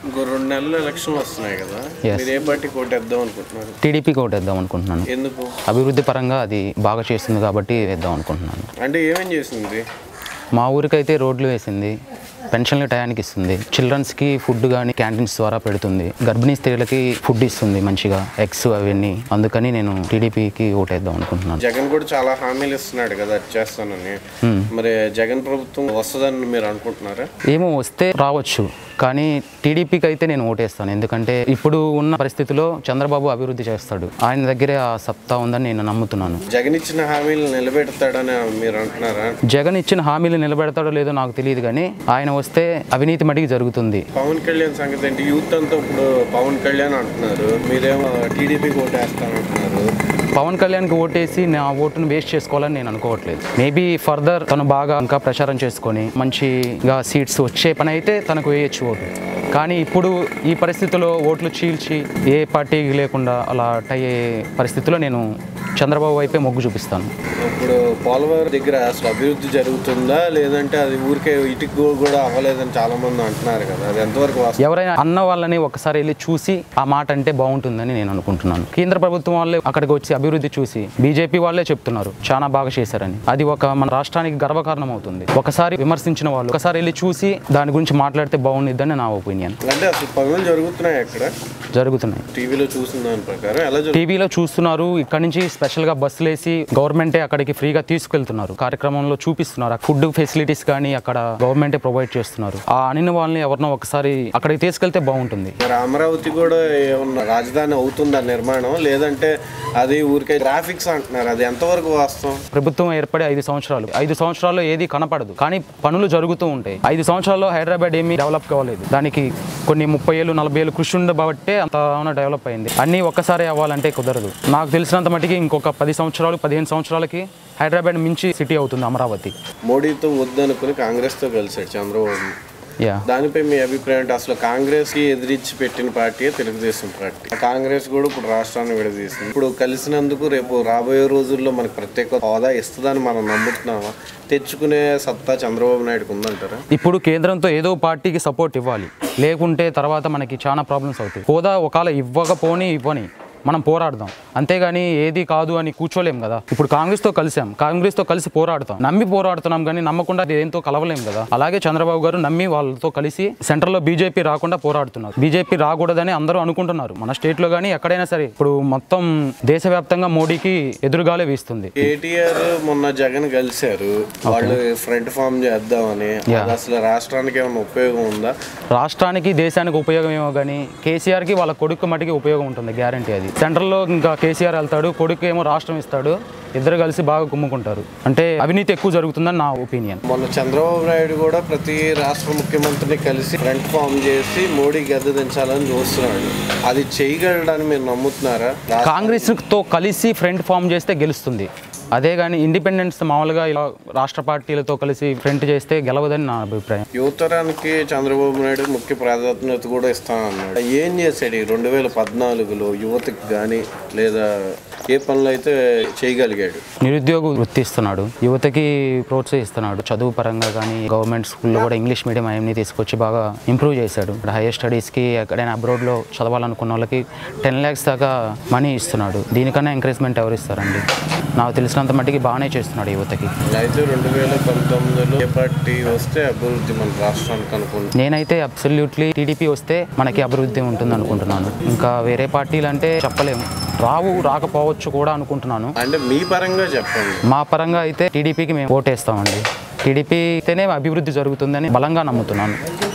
ఇంకో రెండు నెలలు ఎలక్షన్ వస్తున్నాయి కదా Yes. మీరు ఏ పార్టీ కోటేద్దాం అనుకుంటున్నారు టీడీపీకి ఒకటి వేద్దాం అనుకుంటున్నాను ఎందుకు అభివృద్ధి పరంగా అది బాగా చేస్తుంది కాబట్టి వేద్దాం అనుకుంటున్నాను అంటే ఏమేం చేసింది మా ఊరికైతే రోడ్లు వేసింది పెన్షన్లు టయానికి ఇస్తుంది చిల్డ్రన్స్కి ఫుడ్ కానీ క్యాంటీన్స్ ద్వారా పెడుతుంది గర్భిణీ స్త్రీలకి ఫుడ్ ఇస్తుంది మంచిగా ఎగ్స్ అవన్నీ అందుకని నేను టీడీపీకి ఓటేద్దాం అనుకుంటున్నాను జగన్ కూడా చాలా హామీలు ఇస్తున్నాడు కదా అది చేస్తానని మరి జగన్ ప్రభుత్వం వస్తుందని మీరు అనుకుంటున్నారా ఏమో వస్తే రావచ్చు కానీ టీడీపీకి అయితే నేను ఓటేస్తాను ఎందుకంటే ఇప్పుడు ఉన్న పరిస్థితిలో చంద్రబాబు అభివృద్ధి చేస్తాడు ఆయన దగ్గరే ఆ సత్తా ఉందని నేను నమ్ముతున్నాను జగన్ ఇచ్చిన హామీలు నిలబెడతాడని మీరు అంటున్నారా జగన్ ఇచ్చిన హామీలు నిలబెడతాడో లేదో నాకు తెలియదు కానీ ఆయన వస్తే అవినీతి మటుకు జరుగుతుంది పవన్ కళ్యాణ్ సంగతి ఏంటి యూత్ అంతా ఇప్పుడు పవన్ కళ్యాణ్ అంటున్నారు మీరేమో టీడీపీకి ఓటేస్తానంటున్నారు పవన్ కళ్యాణ్కి ఓటేసి నా ఓటును వేస్ట్ చేసుకోవాలని నేను అనుకోవట్లేదు మేబీ ఫర్దర్ తను బాగా ఇంకా ప్రచారం చేసుకొని మంచిగా సీట్స్ వచ్చే పని అయితే తనకు వేయచ్చు ఓటు కానీ ఇప్పుడు ఈ పరిస్థితిలో ఓట్లు చీల్చి ఏ పార్టీకి లేకుండా అలా టై అయ్యే పరిస్థితిలో నేను చంద్రబాబు వైపే మొగ్గు చూపిస్తాను ఇప్పుడు పోలవరం దగ్గర అసలు అభివృద్ధి జరుగుతుందా లేదంటే అది ఊరికే ఇటుకు కూడా అవ్వలేదని చాలా మంది అంటున్నారు కదా అది ఎంతవరకు వాస్తవం ఎవరైనా అన్న వాళ్ళని ఒకసారి వెళ్ళి చూసి ఆ మాట అంటే బాగుంటుందని నేను అనుకుంటున్నాను కేంద్ర ప్రభుత్వం వాళ్ళే అక్కడికి వచ్చి అభివృద్ధి చూసి బీజేపీ వాళ్ళే చెప్తున్నారు చాలా బాగా చేశారని అది ఒక మన రాష్ట్రానికి గర్వకారణం అవుతుంది ఒకసారి విమర్శించిన వాళ్ళు ఒకసారి వెళ్ళి చూసి దాని గురించి మాట్లాడితే బాగుండిద్దని నా ఒపీనియన్ అంటే అసలు పనులు జరుగుతున్నాయి అక్కడ జరుగుతున్నాయి టీవీలో చూసిన దాని ప్రకారం ఎలా జరుగుతుంది టీవీలో చూస్తున్నారు ఇక్కడ నుంచి స్పెషల్గా బస్సులు వేసి గవర్నమెంటే అక్కడికి ఫ్రీగా తీసుకెళ్తున్నారు కార్యక్రమంలో చూపిస్తున్నారు ఫుడ్ ఫెసిలిటీస్ కానీ అక్కడ గవర్నమెంటే ప్రొవైడ్ చేస్తున్నారు ఆ అనిన వాళ్ళని ఎవరినో ఒకసారి అక్కడికి తీసుకెళ్తే బాగుంటుంది మరి అమరావతి కూడా ఏమన్నా రాజధాని అవుతుందా నిర్మాణం లేదంటే అది ఊరికే గ్రాఫిక్స్ అంటున్నారు అది ఎంతవరకు వాస్తవం ప్రభుత్వం ఏర్పడి ఐదు సంవత్సరాలు ఐదు సంవత్సరాల్లో ఏది కనపడదు కానీ పనులు జరుగుతూ ఉంటాయి ఐదు సంవత్సరాల్లో హైదరాబాద్ ఏమీ డెవలప్ కావలేదు దానికి కొన్ని ముప్పై ఏళ్ళు నలభై ఏళ్ళు కృషి ఉండబట్టే అంత డెవలప్ అయింది అన్నీ ఒక్కసారి అవ్వాలంటే కుదరదు నాకు తెలిసినంత మటుకి ఇంకొక పది సంవత్సరాలు పదిహేను సంవత్సరాలకి హైదరాబాద్ మించి సిటీ అవుతుంది అమరావతి మోడీతో వద్దనుకుని కాంగ్రెస్తో కలిసాడు చంద్రబాబు యా దానిపై మీ అభిప్రాయం అంటే అసలు కాంగ్రెస్ కి ఎదిరించి పెట్టిన పార్టీ తెలుగుదేశం పార్టీ కాంగ్రెస్ కూడా ఇప్పుడు రాష్ట్రాన్ని విడదీసింది ఇప్పుడు కలిసినందుకు రేపు రాబోయే రోజుల్లో మనకు ప్రత్యేక హోదా ఇస్తుందని మనం నమ్ముతున్నామా తెచ్చుకునే సత్తా చంద్రబాబు నాయుడుకు ఉందంటారా ఇప్పుడు కేంద్రంతో ఏదో పార్టీకి సపోర్ట్ ఇవ్వాలి లేకుంటే తర్వాత మనకి చాలా ప్రాబ్లమ్స్ అవుతాయి హోదా ఒకవేళ ఇవ్వకపోని ఇవ్వని మనం పోరాడదాం అంతేగాని ఏది కాదు అని కూర్చోలేం కదా ఇప్పుడు కాంగ్రెస్తో కలిసాం కాంగ్రెస్తో కలిసి పోరాడతాం నమ్మి పోరాడుతున్నాం కానీ నమ్మకుండా దేంతో కలవలేం కదా అలాగే చంద్రబాబు గారు నమ్మి వాళ్ళతో కలిసి సెంట్రల్లో బీజేపీ రాకుండా పోరాడుతున్నారు బీజేపీ రాకూడదని అందరూ అనుకుంటున్నారు మన స్టేట్లో కానీ ఎక్కడైనా సరే ఇప్పుడు మొత్తం దేశవ్యాప్తంగా మోడీకి ఎదురుగాలే వీస్తుంది కేటీఆర్ మొన్న జగన్ కలిశారు వాళ్ళు ఫ్రంట్ ఫామ్ చేద్దామని అది అసలు రాష్ట్రానికి ఏమైనా ఉపయోగం ఉందా రాష్ట్రానికి దేశానికి ఉపయోగం ఏమో కానీ కేసీఆర్కి వాళ్ళ కొడుకు మటుకి ఉపయోగం ఉంటుంది గ్యారంటీ అది సెంట్రల్లో ఇంకా కేసీఆర్ వెళ్తాడు కొడుకు ఏమో రాష్ట్రం ఇస్తాడు ఇద్దరు కలిసి బాగా కుమ్ముకుంటారు అంటే అవినీతి ఎక్కువ జరుగుతుందని నా ఒపీనియన్ మొన్న చంద్రబాబు నాయుడు కూడా ప్రతి రాష్ట్ర ముఖ్యమంత్రిని కలిసి ఫ్రంట్ ఫామ్ చేసి మోడీ గద్దె దించాలని చూస్తున్నాడు అది చేయగలడని మీరు నమ్ముతున్నారా రా- కాంగ్రెస్తో కలిసి ఫ్రంట్ ఫామ్ చేస్తే గెలుస్తుంది అదే కానీ ఇండిపెండెన్స్ మామూలుగా ఇలా రాష్ట్ర పార్టీలతో కలిసి ఫ్రంట్ చేస్తే గెలవదని నా అభిప్రాయం యువతరానికి చంద్రబాబు నాయుడు ముఖ్య ప్రాధాన్యత కూడా ఇస్తానన్నాడు ఏం చేశాడు ఈ రెండు వేల పద్నాలుగులో యువతకి కానీ లేదా ఏ పనులు అయితే చేయగలిగాడు నిరుద్యోగ వృత్తి ఇస్తున్నాడు యువతకి ప్రోత్సహిస్తున్నాడు చదువు పరంగా కానీ గవర్నమెంట్ స్కూల్లో కూడా ఇంగ్లీష్ మీడియం అవన్నీ తీసుకొచ్చి బాగా ఇంప్రూవ్ చేశాడు ఇక్కడ హైయర్ స్టడీస్కి ఎక్కడైనా అబ్రాడ్లో చదవాలనుకున్న వాళ్ళకి టెన్ ల్యాక్స్ దాకా మనీ ఇస్తున్నాడు దీనికన్నా ఎంకరేజ్మెంట్ ఎవరు ఇస్తారండి నాకు తెలిసినంత మట్టికి బాగానే చేస్తున్నాడు యువతకి అయితే రెండు వేల పంతొమ్మిదిలో ఏ పార్టీ వస్తే అభివృద్ధి మన రాష్ట్రానికి అనుకుంటున్నాను నేనైతే అబ్సల్యూట్లీ టీడీపీ వస్తే మనకి అభివృద్ధి ఉంటుంది అనుకుంటున్నాను ఇంకా వేరే పార్టీలు అంటే చెప్పలేము రావు రాకపోవచ్చు కూడా అనుకుంటున్నాను అంటే మీ పరంగా చెప్పండి మా పరంగా అయితే టీడీపీకి మేము ఓటేస్తామండి టీడీపీ అయితేనే అభివృద్ధి జరుగుతుందని బలంగా నమ్ముతున్నాను